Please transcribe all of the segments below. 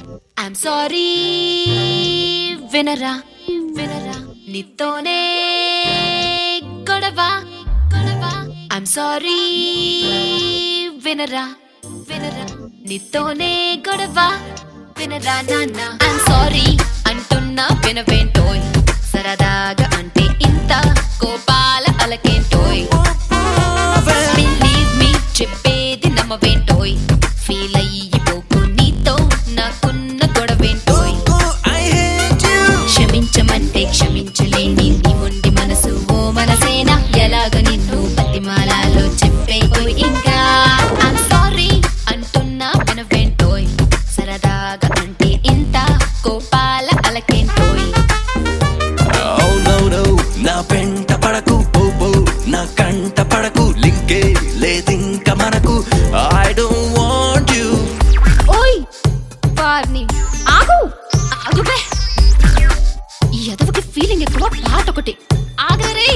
I'm sorry వినరా వినరా నీతోనే గొడవ గొడవ ఐమ్ సారీ వినరా వినరా నీతోనే గొడవ వినరా నాన్న ఐమ్ సారీ అంటున్నా వినవేంటోయ్ సరదాగా అంటే ఇంత కోపాల అలకేంటోయ్ బిలీవ్ మీ చెప్పేది నమ్మవేంటోయ్ ఫీల్ అయ్యిపోకు నీతో నాకున్న గొడవేంటోయ్ క్షమించమంటే క్షమించలేని నీ మొండి మనసు ఓ మనసేనా ఎలాగ నిన్ను బతిమాలాలో చెప్పేపోయి ఇంకా ఐమ్ సారీ అంటున్నా వినవేంటోయ్ సరదాగా అంటే ఇంత కోపాల అలకేంటోయ్ Oh no no నా వెంట పడకు ఓ ఓ నా కంట పడకు లింకే లేదింక మనకు ఐ డోంట్ వాంట్ యు ఓయ్ వారిని ఆగు ఆగుబే ఈ ఎదవకి ఫీలింగ్ ఎక్కువ పాట ఒకటి ఆగరే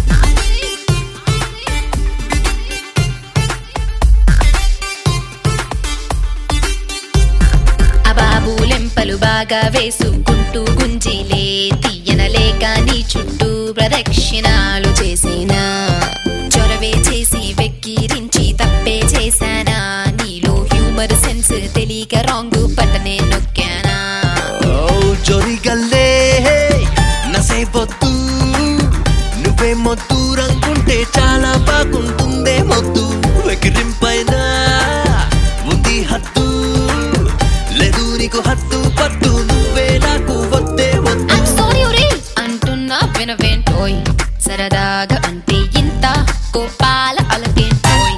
అబాబులెంపలు బాగా వేసుకుంటూ గుంజిలే తీయనలేక నీ చుట్టూ ప్రదక్షిణాలు చేసేనా చొరవే చేసి వెక్కిరించి తప్పే చేశానా నీలో హ్యూమర్ సెన్స్ తెలియక రాంగ్ బటనే నొక్కానా ఓ జొరిగల్లే నసేపొద్దు నువ్వే మొద్దు రంగుంటే చాలా బాగుంటుందే మొద్దు వెకిరింపైన ఉంది హద్దు లేదు నీకు హద్దు పట్టు నువ్వే నాకు వద్దే వద్దు I'm sorry ఒరే అంటున్నా వినవేంటోయ్ సరదాగా అంటే ఇంత కోపాల అలకేంటోయ్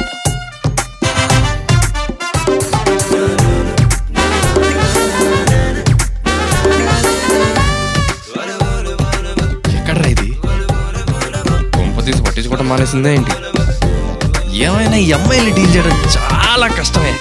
ఎక్కడ్రా ఇది కొంప తీసి పట్టించుకోవడం మానేసిందే ఏంటి ఏమైనా ఈ అమ్మాయిని డీల్ చేయడం చాలా కష్టమే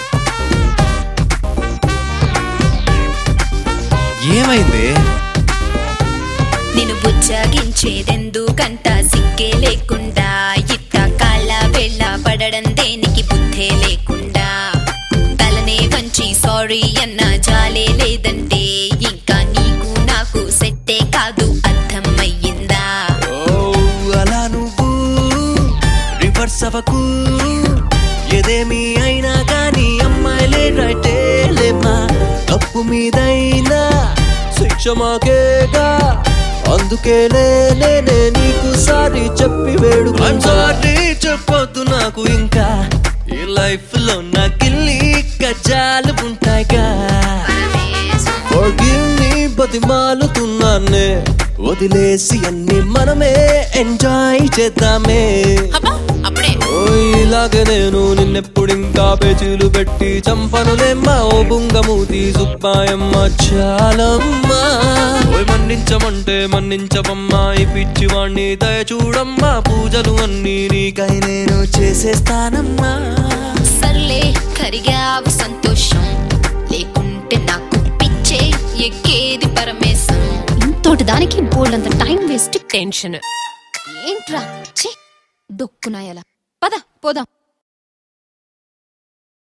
ఏమైంది నిన్ను బుజ్జగించేదెందుకంట సిగ్గే లేకుండా ఇట్ట కాళ్ళ వెళ్ళ పడడం దేనికి బుద్ధే లేకుండా తలనే వంచి సారీ అన్న జాలే లేదంటే ఇంకా నీకు నాకు సెట్టే కాదు అర్థమయ్యిందా ఓ అలా నువ్వు రివర్స్ అవ్వకు ఏదేమి అయినా కానీ అమ్మాయిలే రైటే లేమా తప్పు మీదైనా శిక్ష మాకేగా అందుకేలే నేనే నీకు సారీ చెప్పి వేడు సారీ చెప్పొద్దు నాకు ఇంకా ఈ లైఫ్ లో నాకిల్లి గజాలు ఉంటాయిగా Forgive me బతిమాలుతున్నానే వదిలేసి అన్ని మనమే ఎంజాయ్ చేద్దామే అబ్బా అప్పుడే ఓ ఇలాగే నేను నిన్నెప్పుడు ఇంకా పేచీలు పెట్టి చంపనులేమ్మా ఓ బుంగమూతి సుబ్బాయమ్మ చాలమ్మా ఓయ్ మన్నించమంటే మన్నించవమ్మా ఈ పిచ్చివాణ్ణి దయ చూడమ్మా పూజలు అన్నీ నీకై నేను చేసేస్తానమ్మా సర్లే కరిగావు సంతోషం లేకుంటే నాకు పిచ్చే ఎక్కేది పరమేశం ఇంతోటి దానికి బోల్డంత టైం వేస్ట్ టెన్షన్ ఏంట్రా ఛీ డొక్కునాయలా పద పోదాం